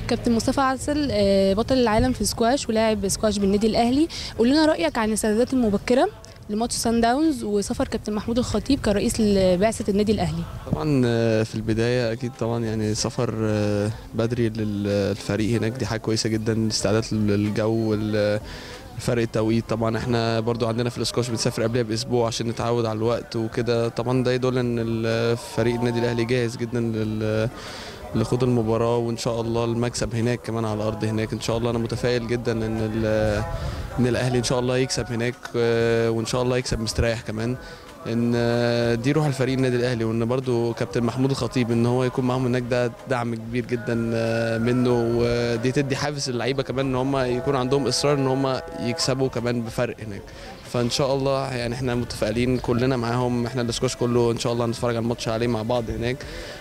كابتن مصطفى عسل آه، بطل العالم في سكواش ولاعب سكواش بالنادي الاهلي قول لنا رايك عن الاستعدادات المبكره لماتش سان داونز وسفر كابتن محمود الخطيب كرئيس لبعثه النادي الاهلي طبعا آه، في البداية أكيد طبعا يعني سفر آه، بدري للفريق هناك دي حاجة كويسة جدا استعداد للجو وال- فرق التوقيت طبعا احنا برضو عندنا في الاسكواش بنسافر قبلها باسبوع عشان نتعود على الوقت وكده طبعا ده يدل ان الفريق النادي الاهلي جاهز جدا لل لخوض المباراة وان شاء الله المكسب هناك كمان على الارض هناك ان شاء الله انا متفائل جدا ان ال- ان الاهلي ان شاء الله يكسب هناك آه، وان شاء الله يكسب مستريح كمان ان آه، دي روح الفريق النادي الاهلي وان برضو كابتن محمود الخطيب ان هو يكون معاهم هناك ده دعم كبير جدا آه، منه ودي تدي حافز للعيبه كمان ان هم يكون عندهم اصرار ان هم يكسبوا كمان بفرق هناك فان شاء الله يعني احنا متفائلين كلنا معاهم احنا الاسكواش كله ان شاء الله هنتفرج على الماتش عليه مع بعض هناك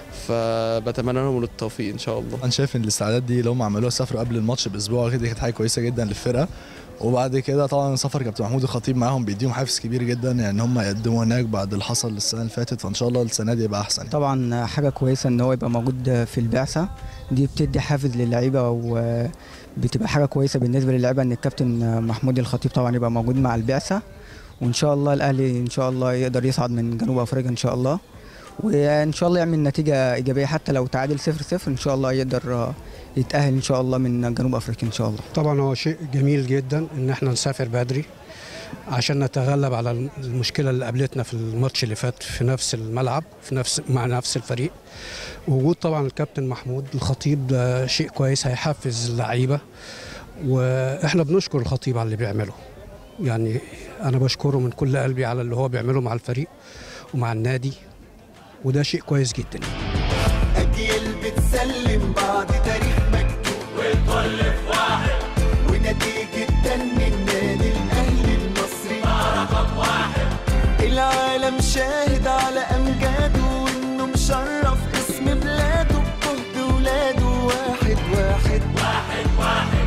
فبتمنى لهم التوفيق ان شاء الله انا شايف ان الاستعدادات دي اللي هم عملوها سافروا قبل الماتش باسبوع كده كانت حاجه كويسه جدا للفرقه وبعد كده طبعا سفر كابتن محمود الخطيب معاهم بيديهم حافز كبير جدا يعني هم يقدموا هناك بعد اللي حصل السنه اللي فاتت فان شاء الله السنه دي يبقى احسن طبعا حاجة كويسة ان هو يبقى موجود في البعثة دي بتدي حافز للعيبة وبتبقى حاجة كويسة بالنسبة للعيبة ان الكابتن محمود الخطيب طبعا يبقى موجود مع البعثة وان شاء الله الاهلي ان شاء الله يقدر يصعد من جنوب افريقيا ان شاء الله وان شاء الله يعمل نتيجة ايجابية حتى لو تعادل صفر صفر ان شاء الله يقدر يتأهل ان شاء الله من جنوب افريقيا ان شاء الله طبعا هو شيء جميل جدا ان احنا نسافر بدري عشان نتغلب على المشكله اللي قابلتنا في الماتش اللي فات في نفس الملعب في نفس مع نفس الفريق وجود طبعا الكابتن محمود الخطيب ده شيء كويس هيحفز اللعيبه واحنا بنشكر الخطيب على اللي بيعمله يعني انا بشكره من كل قلبي على اللي هو بيعمله مع الفريق ومع النادي وده شيء كويس جدا أجيال بتسلم بعض تاريخ مكتوب والكل في واحد ونتيجة تن النادي الأهلي المصري رقم واحد العالم شاهد على أمجاده وإنه مشرف اسم بلاده بجهد ولاده واحد واحد واحد واحد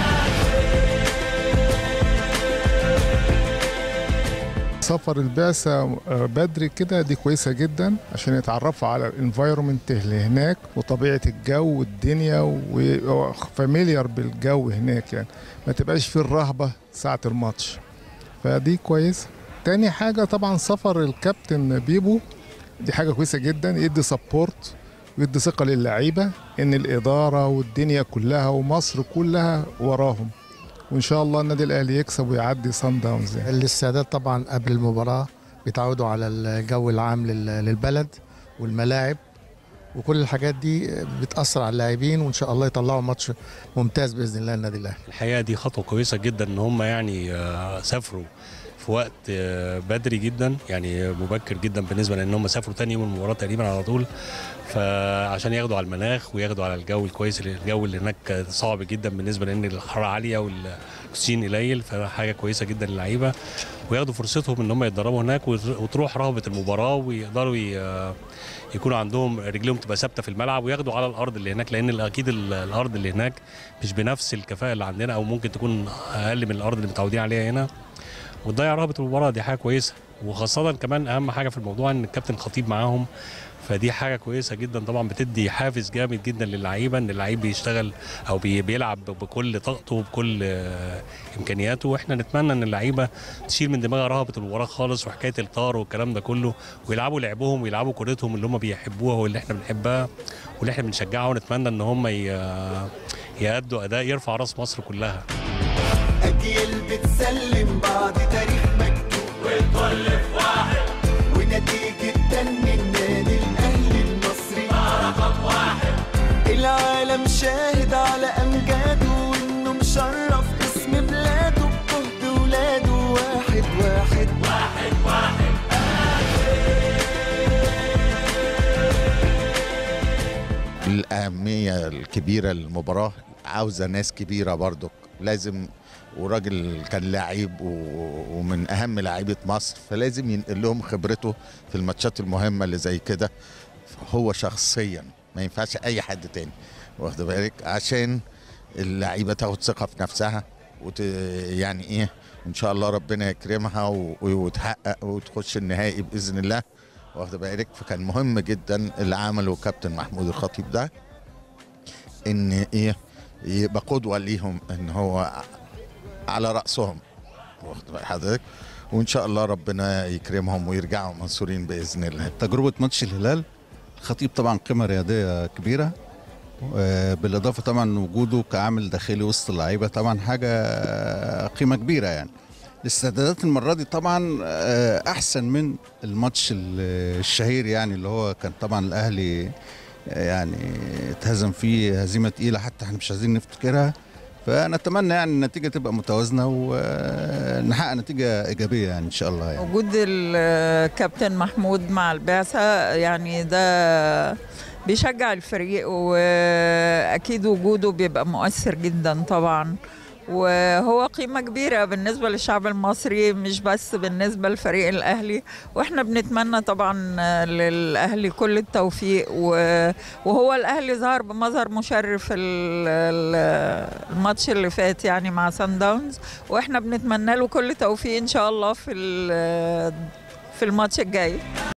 سفر البعثة آه، بدري كده دي كويسة جدا عشان يتعرفوا على الانفايرومنت اللي هناك وطبيعة الجو والدنيا وفاميليار بالجو هناك يعني ما تبقاش فيه الرهبة ساعة الماتش فدي كويس تاني حاجة طبعا سفر الكابتن بيبو دي حاجة كويسة جدا يدي سبورت ويدي ثقة للعيبة ان الإدارة والدنيا كلها ومصر كلها وراهم وان شاء الله النادي الاهلي يكسب ويعدي صن داونز يعني. الاستعداد طبعا قبل المباراة بيتعودوا على الجو العام لل- للبلد والملاعب وكل الحاجات دي بتأثر على اللاعبين وإن شاء الله يطلعوا ماتش ممتاز بإذن الله النادي الأهلي الحقيقه دي خطوه كويسه جدا ان هم يعني آه، سافروا في وقت آه، بدري جدا يعني مبكر جدا بالنسبه لان هم سافروا تاني يوم المباراه تقريبا على طول فعشان ياخدوا على المناخ وياخدوا على الجو الكويس اللي- الجو اللي هناك صعب جدا بالنسبه لان الحراره عاليه والاكسجين قليل فحاجه كويسه جدا للعيبه وياخدوا فرصتهم ان هم يتدربوا هناك وت- وتروح رهبه المباراه ويقدروا ي- يكونوا عندهم رجليهم تبقى ثابته في الملعب وياخدوا على الارض اللي هناك لان اكيد ال- الارض اللي هناك مش بنفس الكفاءه اللي عندنا او ممكن تكون اقل من الارض اللي متعودين عليها هنا وتضيع رهبه المباراه دي حاجه كويسه وخاصه كمان اهم حاجه في الموضوع ان الكابتن خطيب معاهم فدي حاجه كويسه جدا طبعا بتدي حافز جامد جدا للعيبه ان اللعيب بيشتغل او بي- بيلعب بكل طاقته وبكل آه، امكانياته واحنا نتمنى ان اللعيبه تشيل من دماغها رهبه المباراه خالص وحكايه الطار والكلام ده كله ويلعبوا لعبهم ويلعبوا كورتهم اللي هم بيحبوها واللي احنا بنحبها واللي احنا بنشجعها ونتمنى ان هم ي- يأدوا اداء يرفع راس مصر كلها أجيال بتسلم بعض تاريخ مكتوب والكل في واحد ونتيجة تن النادي الأهلي المصري رقم واحد العالم شاهد على أمجاده وإنه مشرف اسم بلاده بجهد ولاده واحد واحد واحد واحد الأهمية الكبيرة للمباراة عاوزة ناس كبيرة برضو لازم وراجل كان لعيب و- ومن أهم لعيبة مصر فلازم ينقل لهم خبرته في الماتشات المهمة اللي زي كده هو شخصيا ما ينفعش أي حد تاني واخد بالك عشان اللعيبة تاخد ثقة في نفسها وت يعني إيه إن شاء الله ربنا يكرمها و- وتحقق وتخش النهائي بإذن الله واخد بالك فكان مهم جدا اللي عمله كابتن محمود الخطيب ده ان ايه يبقى قدوه ليهم ان هو على راسهم واخد بال حضرتك وان شاء الله ربنا يكرمهم ويرجعوا منصورين باذن الله تجربة ماتش الهلال الخطيب طبعا قيمة رياضية كبيرة آه، بالإضافة طبعا وجوده كعامل داخلي وسط اللعيبة طبعا حاجة قيمة كبيرة يعني الاستعدادات المرة دي طبعا آه، أحسن من الماتش ال- الشهير يعني اللي هو كان طبعا الأهلي آه، يعني اتهزم فيه هزيمة تقيلة حتى احنا مش عايزين نفتكرها فنتمنى يعني النتيجة تبقى متوازنة ونحقق نتيجة إيجابية يعني إن شاء الله يعني. وجود الكابتن محمود مع البعثة يعني ده بيشجع الفريق وأكيد وجوده بيبقى مؤثر جدا طبعا وهو قيمة كبيرة بالنسبة للشعب المصري مش بس بالنسبة لفريق الأهلي وإحنا بنتمنى طبعا للأهلي كل التوفيق و- وهو الأهلي ظهر بمظهر مشرف ال- ال- الماتش اللي فات يعني مع سان داونز وإحنا بنتمنى له كل توفيق إن شاء الله في ال- في الماتش الجاي